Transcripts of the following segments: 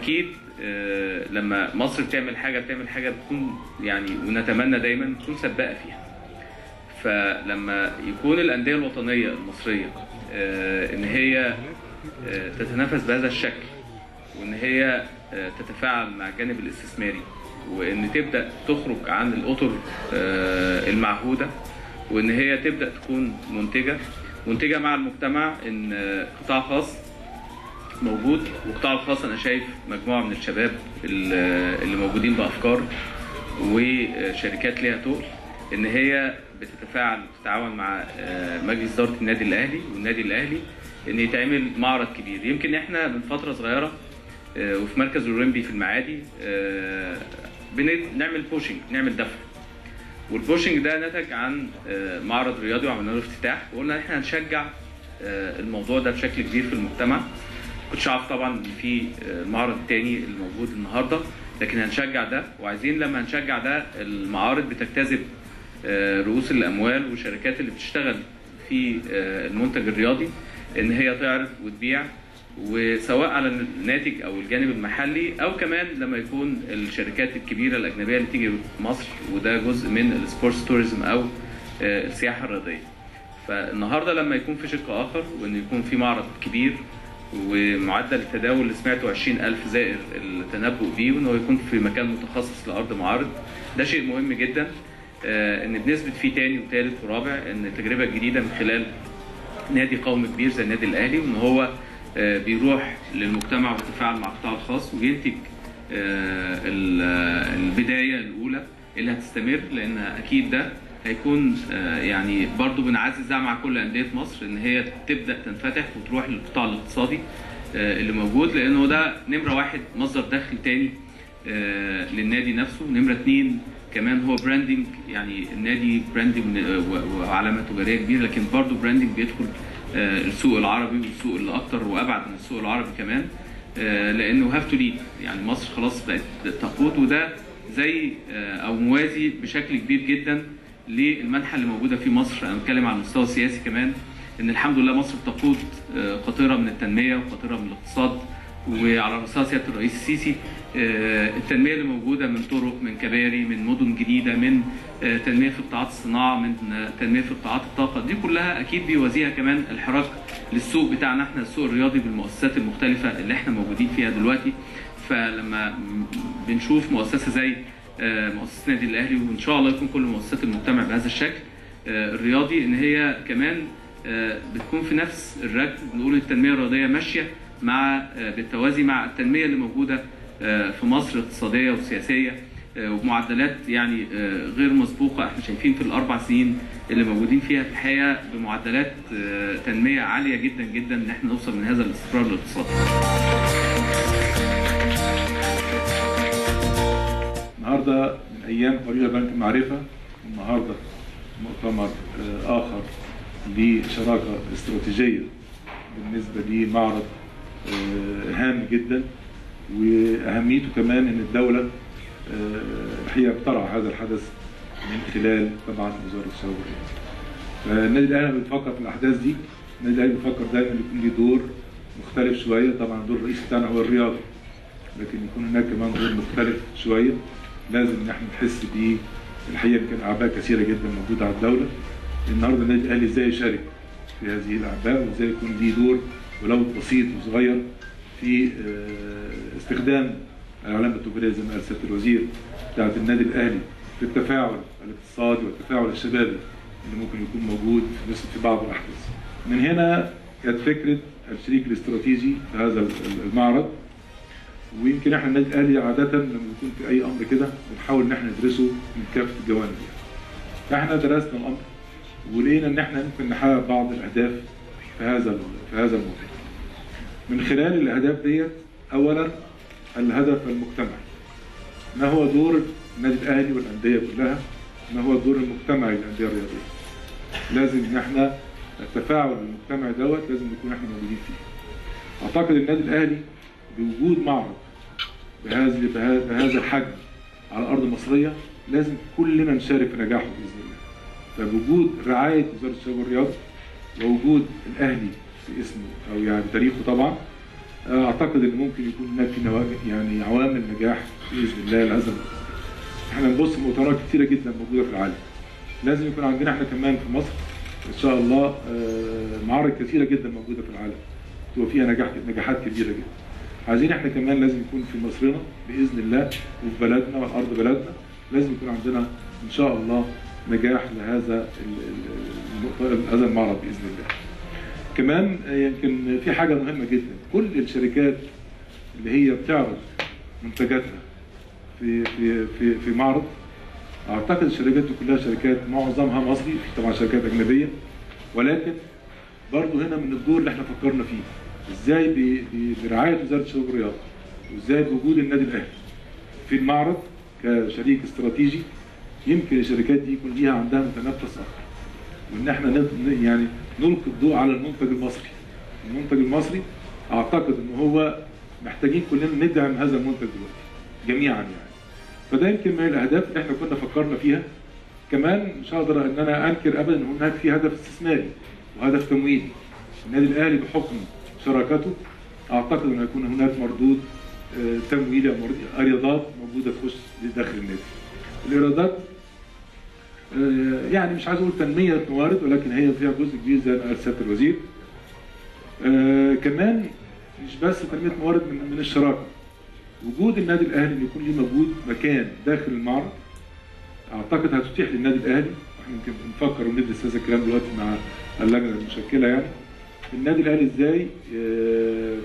واكيد آه، لما مصر بتعمل حاجه بتعمل حاجه بتكون يعني ونتمنى دايما تكون سباقه فيها فلما يكون الانديه الوطنيه المصريه آه، ان هي آه، تتنافس بهذا الشكل وان هي آه، تتفاعل مع الجانب الاستثماري وان تبدا تخرج عن الاطر آه، المعهوده وان هي تبدا تكون منتجه منتجه مع المجتمع ان آه، قطاع خاص موجود والقطاع الخاص انا شايف مجموعه من الشباب ال- اللي موجودين بافكار وشركات ليها تقل ان هي بتتفاعل وتتعاون مع آه، مجلس اداره النادي الاهلي والنادي الاهلي ان يتعمل معرض كبير يمكن احنا من فتره صغيره آه، وفي مركز الاولمبي في المعادي آه، بنعمل بوشنج نعمل دفع والبوشنج ده نتج عن آه، معرض رياضي وعملنا له افتتاح وقلنا ان احنا هنشجع آه، الموضوع ده بشكل كبير في المجتمع كنتش عارف طبعا ان في آه، المعرض التاني اللي موجود النهارده لكن هنشجع ده وعايزين لما هنشجع ده المعارض بتجتذب آه، رؤوس الاموال والشركات اللي بتشتغل في آه، المنتج الرياضي ان هي تعرض وتبيع وسواء على الناتج او الجانب المحلي او كمان لما يكون الشركات الكبيره الاجنبيه اللي تيجي مصر وده جزء من السبورتس توريزم او آه، السياحه الرياضيه. فالنهارده لما يكون في شق اخر وان يكون في معرض كبير ومعدل التداول اللي سمعته 20000 زائر التنبؤ بيه وان هو يكون في مكان متخصص لارض معارض ده شيء مهم جدا آه، ان بنثبت فيه تاني وثالث ورابع ان التجربه الجديده من خلال نادي قومي كبير زي النادي الاهلي وان هو آه، بيروح للمجتمع ويتفاعل مع القطاع الخاص وينتج آه، ال- آه، البدايه الاولى اللي هتستمر لان اكيد ده هيكون آه، يعني برضو بنعزز ده مع كل انديه مصر ان هي تبدا تنفتح وتروح للقطاع الاقتصادي آه، اللي موجود لانه ده نمره واحد مصدر دخل تاني آه، للنادي نفسه نمره اتنين كمان هو براندنج يعني النادي براندنج آه، و- وعلامه تجاريه كبيره لكن برضو براندنج بيدخل آه، السوق العربي والسوق اللي اكتر وابعد من السوق العربي كمان آه، لانه هاف تو ليد يعني مصر خلاص بقت تقود وده زي آه، او موازي بشكل كبير جدا للمنحه اللي موجوده في مصر انا بتكلم على المستوى السياسي كمان ان الحمد لله مصر تقود آه، قطيره من التنميه وقطيره من الاقتصاد وعلى راسها سياده الرئيس السيسي آه، التنميه اللي موجوده من طرق من كباري من مدن جديده من آه، تنميه في قطاعات الصناعه من آه، تنميه في قطاعات الطاقه دي كلها اكيد بيوازيها كمان الحراك للسوق بتاعنا احنا السوق الرياضي بالمؤسسات المختلفه اللي احنا موجودين فيها دلوقتي فلما م- بنشوف مؤسسه زي آه، مؤسسه النادي الاهلي وان شاء الله يكون كل مؤسسات المجتمع بهذا الشكل آه، الرياضي ان هي كمان آه، بتكون في نفس الركب بنقول التنميه الرياضيه ماشيه مع آه، بالتوازي مع التنميه اللي موجوده آه، في مصر اقتصاديه وسياسيه آه، وبمعدلات يعني آه، غير مسبوقه احنا شايفين في الاربع سنين اللي موجودين فيها في الحقيقه بمعدلات آه، تنميه عاليه جدا جدا ان احنا نوصل من هذا الاستقرار الاقتصادي. النهارده من ايام قليله بنك المعرفه النهارده مؤتمر آه، اخر لشراكه استراتيجيه بالنسبه لمعرض آه، هام جدا واهميته كمان ان الدوله آه، هي بترعى هذا الحدث من خلال طبعا وزاره الشباب والرياضه. فالنادي الاهلي لما بيفكر في الاحداث دي النادي الاهلي بيفكر دايما يكون ليه دور مختلف شويه طبعا الدور الرئيسي بتاعنا هو الرياضه لكن يكون هناك كمان دور مختلف شويه لازم ان احنا نحس بيه الحقيقه يمكن اعباء كثيره جدا موجوده على الدوله النهارده النادي الاهلي ازاي يشارك في هذه الاعباء وازاي يكون ليه دور ولو بسيط وصغير في آه، استخدام العلامه التجاريه زي ما قال سياده الوزير بتاعت النادي الاهلي في التفاعل الاقتصادي والتفاعل الشبابي اللي ممكن يكون موجود في مثل في بعض الاحداث. من هنا كانت فكره الشريك الاستراتيجي في هذا المعرض ويمكن احنا النادي الاهلي عاده لما بيكون في اي امر كده بنحاول ان احنا ندرسه من كافه الجوانب يعني. فاحنا درسنا الامر ولقينا ان احنا ممكن نحقق بعض الاهداف في هذا في هذا الموضوع. من خلال الاهداف ديت اولا الهدف المجتمعي. ما هو دور النادي الاهلي والانديه كلها؟ ما هو الدور المجتمعي للانديه الرياضيه؟ لازم ان احنا التفاعل المجتمعي دوت لازم نكون احنا موجودين فيه. اعتقد النادي الاهلي بوجود معرض بهذا بهذا بهذا الحجم على ارض مصريه لازم كلنا نشارك في نجاحه باذن الله. فبوجود رعايه وزاره الشباب والرياضه ووجود الاهلي باسمه او يعني بتاريخه طبعا اعتقد ان ممكن يكون هناك في نوا- يعني عوامل نجاح باذن الله لهذا الموضوع. احنا بنبص مؤتمرات كتيره جدا موجوده في العالم لازم يكون عندنا احنا كمان في مصر ان شاء الله آه، معارض كثيره جدا موجوده في العالم تبقى فيها نجاح نجاحات كبيره جدا عايزين احنا كمان لازم يكون في مصرنا باذن الله وفي بلدنا والارض بلدنا لازم يكون عندنا ان شاء الله نجاح لهذا ال- ال- ال- هذا المعرض باذن الله. كمان آه، يمكن في حاجه مهمه جدا كل الشركات اللي هي بتعرض منتجاتها في في في في معرض اعتقد الشركات دي كلها شركات معظمها مصري في طبعا شركات اجنبيه ولكن برضه هنا من الدور اللي احنا فكرنا فيه ازاي ب- ب- برعايه وزاره الشباب والرياضه وازاي بوجود النادي الاهلي في المعرض كشريك استراتيجي يمكن الشركات دي يكون ليها عندها متنفس اخر وان احنا نط- يعني نلقي الضوء على المنتج المصري المنتج المصري اعتقد ان هو محتاجين كلنا ندعم هذا المنتج دلوقتي جميعا يعني فده يمكن من الاهداف اللي احنا كنا فكرنا فيها كمان مش هقدر ان انا انكر ابدا ان هناك في هدف استثماري وهدف تمويلي النادي الاهلي بحكم شراكته اعتقد ان هيكون هناك مردود آه، تمويلي او مردود- ايرادات موجوده تخش داخل النادي الايرادات آه، يعني مش عايز اقول تنميه موارد ولكن هي فيها جزء كبير زي ما قال سياده الوزير آه، كمان مش بس تنميه موارد من من الشراكه وجود النادي الاهلي ان يكون ليه موجود مكان داخل المعرض اعتقد هتتيح للنادي الاهلي احنا يمكن بنفكر وندرس هذا الكلام دلوقتي مع اللجنه المشكله يعني النادي الاهلي ازاي آه،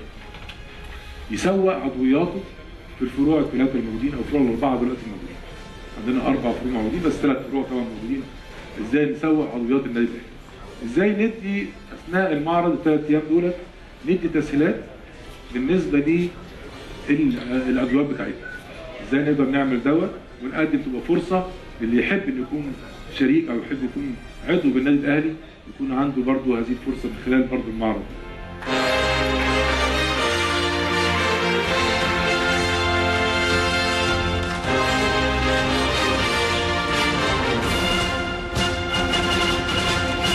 يسوق عضوياته في الفروع الثلاثه الموجودين او الفروع الاربعه دلوقتي الموجودين عندنا اربع فروع موجودين بس ثلاث فروع طبعا موجودين ازاي نسوق عضويات النادي الاهلي ازاي ندي اثناء المعرض الثلاث ايام دولت ندي تسهيلات بالنسبه لي الادوات بتاعتنا ازاي نقدر نعمل دوت ونقدم تبقى فرصه للي يحب انه يكون شريك او يحب يكون عضو بالنادي الاهلي يكون عنده برضه هذه الفرصه من خلال برضه المعرض